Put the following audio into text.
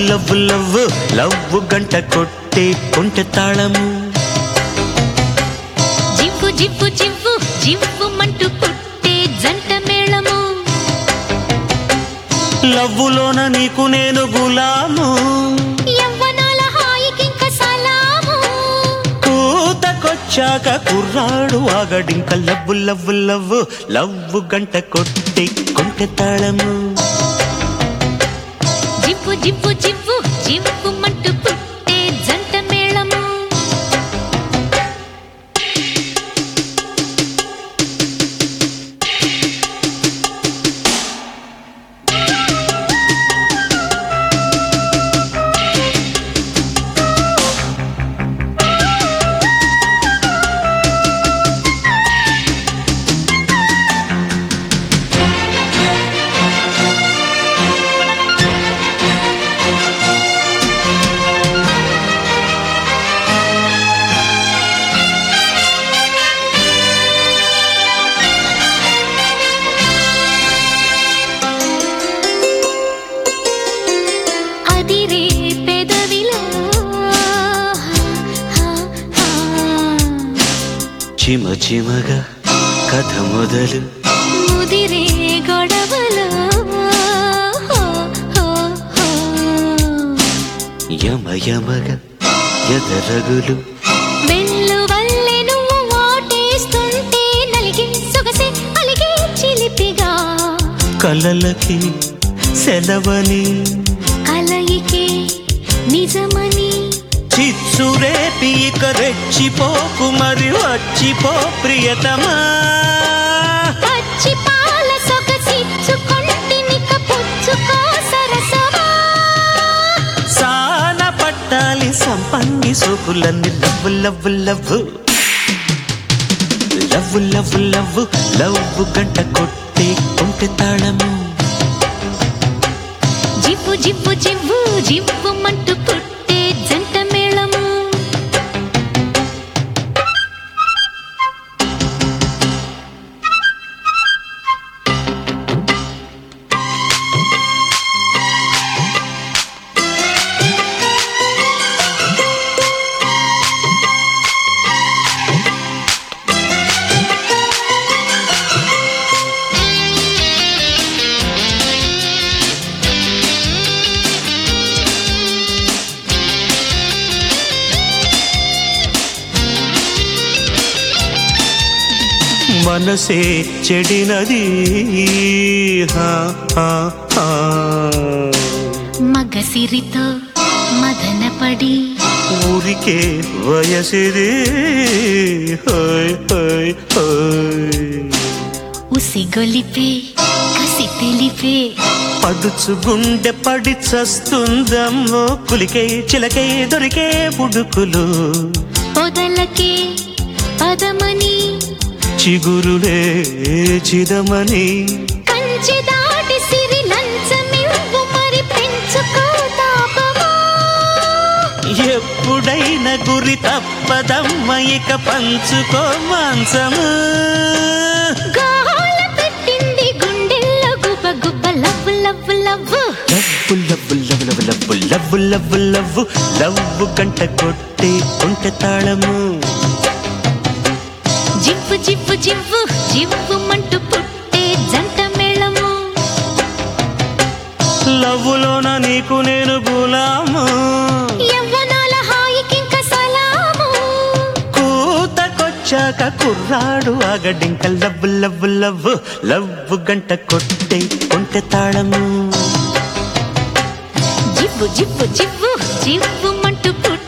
Love love love గంట కొట్టే కొంటె తాళము జివ్వు జివ్వు జివ్వు జివ్వు మంటూ పుట్టే జంట మేళము లవ్వులోన నీకు నేను గులాము యవ్వనాల హాయికింక సలాము కూతకొచ్చాక కుర్రాడు ఆగడింక లవ్వు లవ్వు లవ్వు లవ్వు గంట కొట్టే కొంటె తాళము జివ్వు జివ్వు జివ్వు జివ్వు మంటూ పుట్టే జంట మేళము అదిరే పెదవిలో చిమ చిమగా కథ మొదలు ముదిరే గొడవలో యమ యమగా ఎదరగులు వెళ్ళు వల్లే నువ్వు ఓటేస్తుంటే నలిగి సొగసే అలిగి చిలిపిగా కలలకి సెలవని కలయికే నిజమని చిచ్చురేపి ఇక రెచ్చిపోకు మరి వచ్చిపో ప్రియతమా పచ్చి పాల సొగసిచ్చుకొంటినిక పుచ్చుకో సరసమా సాన పట్టాలి సంపంగి సోకులన్నీ love love love love love love love గంట కొట్టే కొంటె తాళము జివ్వు జివ్వు జివ్వు జివ్వు మంటూ పుట్టే జంట మేళము మనసే చెడినది హా, హా, హా. మగసిరితో మదనపడి ఊరికే వయసిది హోయ్ హోయ్ హోయ్ ఉసిగొలిపే కసి తెలిపే పడుచు గుండె పడి చస్తుందమ్మో కులికే చిలకే దొరికే పుడుకులు పొదలకే పదమని చిగురులే చిదమని కంచె దాటి సిరి లంచమివ్వు మరి పెంచుకో తాపమా ఎప్పుడైనా గురి తప్పదమ్మ ఇక పంచుకో మాంసము గోల పెట్టింది గుండెల్లో గుబ గుబ love love love love love love love love love love love గంట కొట్టే కొంటె తాళము జివ్వు జివ్వు జివ్వు జివ్వు మంటూ పుట్టే జంట మేళము లవ్వులోన నీకు నేను గులాము యవ్వనాల హాయికింక సలాము కూతకొచ్చాక కుర్రాడు ఆగడింక లవ్వు లవ్వు లవ్వు లవ్వు గంట కొట్టే కొంటె తాళము జివ్వు జివ్వు జివ్వు జివ్వు మంటూ పుట్టే